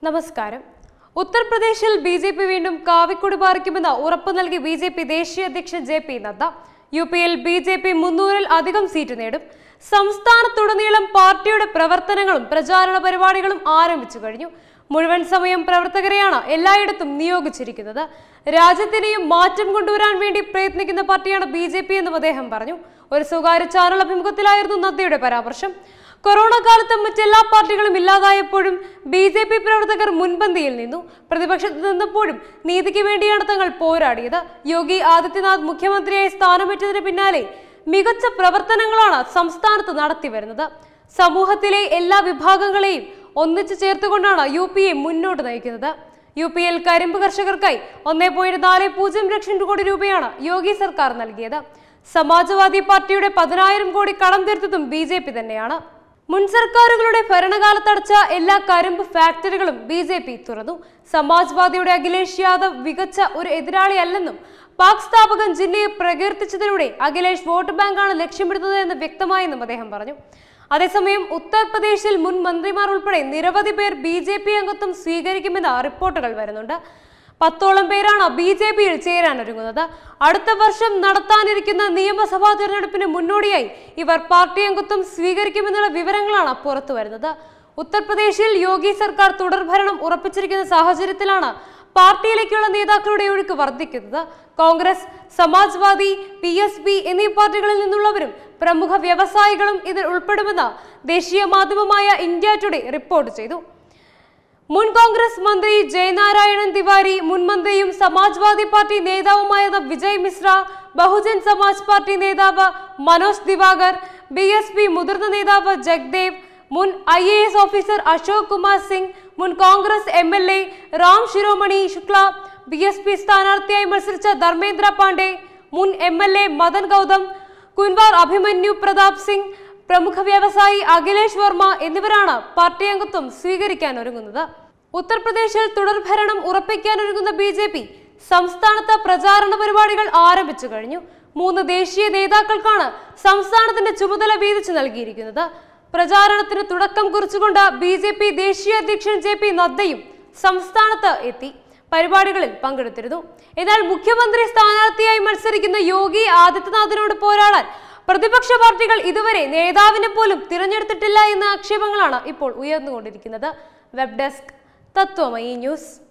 നമസ്കാരം ഉത്തർപ്രദേശിൽ B J P വീണ്ടും കാവിക്കൊടി പാറിക്കുമെന്ന് ഉറപ്പു നൽകി ബി ജെ പി ദേശീയ അധ്യക്ഷൻ ജെ പി നദ്ദ യു പിയിൽ ബി ജെ പി മുന്നൂറിൽ അധികം സീറ്റ് നേടും സംസ്ഥാനത്തുടനീളം പാർട്ടിയുടെ പ്രവർത്തനങ്ങളും പ്രചാരണ പരിപാടികളും ആരംഭിച്ചു കഴിഞ്ഞു മുഴുവൻ സമയം പ്രവർത്തകരെയാണ് എല്ലായിടത്തും നിയോഗിച്ചിരിക്കുന്നത് രാജ്യത്തിനെയും മാറ്റം കൊണ്ടുവരാൻ വേണ്ടി പ്രയത്നിക്കുന്ന പാർട്ടിയാണ് ബി ജെ പി എന്നും അദ്ദേഹം പറഞ്ഞു ഒരു സ്വകാര്യ ചാനൽ അഭിമുഖത്തിലായിരുന്നു നദ്ദയുടെ പരാമർശം കൊറോണ കാലത്ത് മറ്റെല്ലാ പാർട്ടികളും ഇല്ലാതായപ്പോഴും ബി ജെ പി പ്രവർത്തകർ മുൻപന്തിയിൽ നിന്നു പ്രതിപക്ഷത്ത് നിന്നപ്പോഴും നീതിക്ക് വേണ്ടിയാണ് തങ്ങൾ പോരാടിയത് യോഗി ആദിത്യനാഥ് മുഖ്യമന്ത്രിയായി സ്ഥാനമേറ്റതിന് പിന്നാലെ മികച്ച പ്രവർത്തനങ്ങളാണ് സംസ്ഥാനത്ത് നടത്തിവരുന്നത് സമൂഹത്തിലെ എല്ലാ വിഭാഗങ്ങളെയും ഒന്നിച്ചു ചേർത്തുകൊണ്ടാണ് യു പി എ മുന്നോട്ട് നയിക്കുന്നത് യു പി എൽ കരിമ്പ് കർഷകർക്കായി ഒന്നേ പോയിന്റ് നാല് പൂജ്യം ലക്ഷം കോടി രൂപയാണ് യോഗി സർക്കാർ നൽകിയത് സമാജ്വാദി പാർട്ടിയുടെ പതിനായിരം കോടി കടം തീർത്തതും ബി ജെ പി തന്നെയാണ് മുൻ സർക്കാരുകളുടെ ഭരണകാലത്തടച്ച എല്ലാ കരിമ്പ് ഫാക്ടറികളും ബി ജെ പി തുറന്നു സമാജ്വാദിയുടെ അഖിലേഷ് യാദവ് മികച്ച ഒരു എതിരാളിയല്ലെന്നും പാക് സ്ഥാപകൻ ജിന്നയെ പ്രകീർത്തിച്ചതിലൂടെ അഖിലേഷ് വോട്ട് ബാങ്കാണ് ലക്ഷ്യമിടുന്നത് എന്ന് വ്യക്തമായെന്നും അദ്ദേഹം പറഞ്ഞു അതേസമയം ഉത്തർപ്രദേശിൽ മുൻ മന്ത്രിമാർ ഉൾപ്പെടെ നിരവധി പേർ ബി ജെ പി അംഗത്വം സ്വീകരിക്കുമെന്ന റിപ്പോർട്ടുകൾ വരുന്നുണ്ട് പത്തോളം പേരാണ് ബി ജെ പിയിൽ ചേരാനൊരുങ്ങുന്നത് അടുത്ത വർഷം നടത്താനിരിക്കുന്ന നിയമസഭാ തെരഞ്ഞെടുപ്പിന് മുന്നോടിയായി ഇവർ പാർട്ടി അംഗത്വം സ്വീകരിക്കുമെന്നുള്ള വിവരങ്ങളാണ് പുറത്തു വരുന്നത് ഉത്തർപ്രദേശിൽ യോഗി സർക്കാർ തുടർഭരണം ഉറപ്പിച്ചിരിക്കുന്ന സാഹചര്യത്തിലാണ് പാർട്ടിയിലേക്കുള്ള നേതാക്കളുടെ ഒഴുക്ക് വർദ്ധിക്കുന്നത് Congress Samajwadi P S P എന്നീ പാർട്ടികളിൽ നിന്നുള്ളവരും പ്രമുഖ വ്യവസായികളും ഇതിൽ ഉൾപ്പെടുമെന്ന് ദേശീയ മാധ്യമമായ ഇന്ത്യ ടുഡേ റിപ്പോർട്ട് ചെയ്തു മുൻ കോൺഗ്രസ് മന്ത്രി ജയനാരായണൻ തിവാരി മുൻ മന്ത്രിയും സമാജ്വാദി പാർട്ടി നേതാവുമായിരുന്ന വിജയ് മിശ്ര ബഹുജൻ സമാജ് പാർട്ടി നേതാവ് Manoj Diwakar B S P മുതിർന്ന നേതാവ് ജഗ്ദേവ് മുൻ I A S officer Ashok Kumar Singh മുൻ Congress M L A Ram Shiromani Shukla B S P സ്ഥാനാർത്ഥിയായി മത്സരിച്ച ധർമ്മേന്ദ്ര പാണ്ഡെ മുൻ M L A Madan Gautam Kunwar Abhimanyu Pratap Singh പ്രമുഖ വ്യവസായി അഖിലേഷ് വർമ്മ എന്നിവരാണ് പാർട്ടി അംഗത്വം സ്വീകരിക്കാൻ ഒരുങ്ങുന്നത് ഉത്തർപ്രദേശിൽ തുടർഭരണം ഉറപ്പിക്കാനൊരുങ്ങുന്ന ബി ജെ പി സംസ്ഥാനത്ത് പ്രചാരണ പരിപാടികൾ ആരംഭിച്ചു കഴിഞ്ഞു മൂന്ന് ദേശീയ നേതാക്കൾക്കാണ് സംസ്ഥാനത്തിന്റെ ചുമതല വീതിച്ചു നൽകിയിരിക്കുന്നത് പ്രചാരണത്തിന് തുടക്കം കുറിച്ചുകൊണ്ട് ബി ജെ പി ദേശീയ അധ്യക്ഷൻ ജെ പി നദ്ദയും സംസ്ഥാനത്ത് എത്തി പരിപാടികളിൽ പങ്കെടുത്തിരുന്നു എന്നാൽ മുഖ്യമന്ത്രി സ്ഥാനാർത്ഥിയായി മത്സരിക്കുന്ന യോഗി ആദിത്യനാഥിനോട് പോരാടാൻ പ്രതിപക്ഷ പാർട്ടികൾ ഇതുവരെ നേതാവിനെ പോലും തിരഞ്ഞെടുത്തിട്ടില്ല എന്ന ആക്ഷേപങ്ങളാണ് ഇപ്പോൾ ഉയർന്നുകൊണ്ടിരിക്കുന്നത് വെബ് ഡെസ്ക് തത്വമയി ന്യൂസ്